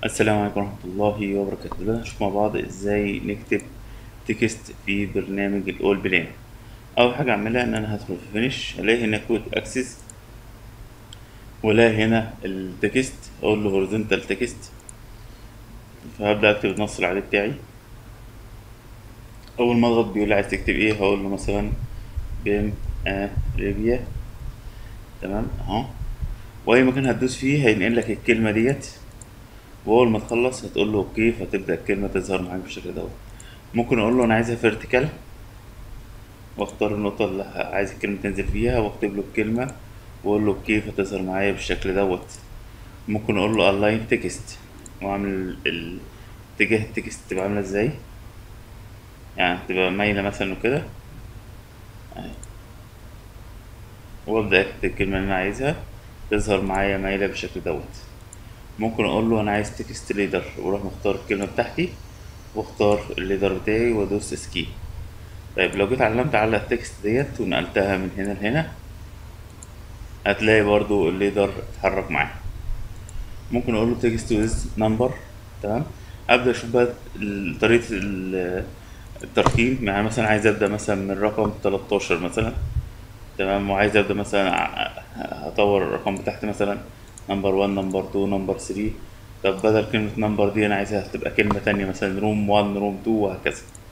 السلام عليكم ورحمة الله وبركاته دلوقتي هنشوف مع بعض ازاي نكتب تكست في برنامج الاول بلان اول حاجة اعملها ان انا هدخل في فينيش الاقي هنا كود اكسس والاقي هنا التكست اقول له هوريزونتال تكست فهبدأ اكتب النص العادي بتاعي اول ما اضغط بيقول لي عايز تكتب ايه هقول له مثلا بيم ريبيا تمام اهو واي مكان هتدوس فيه هينقل لك الكلمة ديت واول ما تخلص هتقول له اوكي فتبدا الكلمه تظهر معاك بالشكل دوت ممكن اقول له انا عايزها فيرتيكال واختار النقطه اللي عايز الكلمه تنزل فيها واكتب له الكلمه واقول له اوكي فتظهر معايا بالشكل دوت ممكن اقول له الاين تكست واعمل ال- اتجاه التكست تبقى عامله ازاي يعني تبقى مايله مثلا وكده أهي. وابدا اكتب الكلمه اللي انا عايزها تظهر معايا مايله بالشكل دوت ممكن اقول له انا عايز تكست ليدر واروح مختار الكلمه بتاعتي واختار الليدر بتاعي وادوس اسكي طيب لو جيت علمت على التكست ديت ونقلتها من هنا لهنا هتلاقي برضو الليدر اتحرك معايا ممكن اقول له تكست ويز نمبر تمام ابدا اشوف بقى ال- طريقه ال- الترقيم يعني مثلا عايز ابدا مثلا من رقم 13 مثلا تمام وعايز ابدا مثلا ع- هطور الارقام بتاعتي مثلا نمبر 1 نمبر 2 نمبر 3 طب بدل كلمة نمبر دي انا عايزها تبقى كلمة تانية مثلا روم 1 روم 2 وهكذا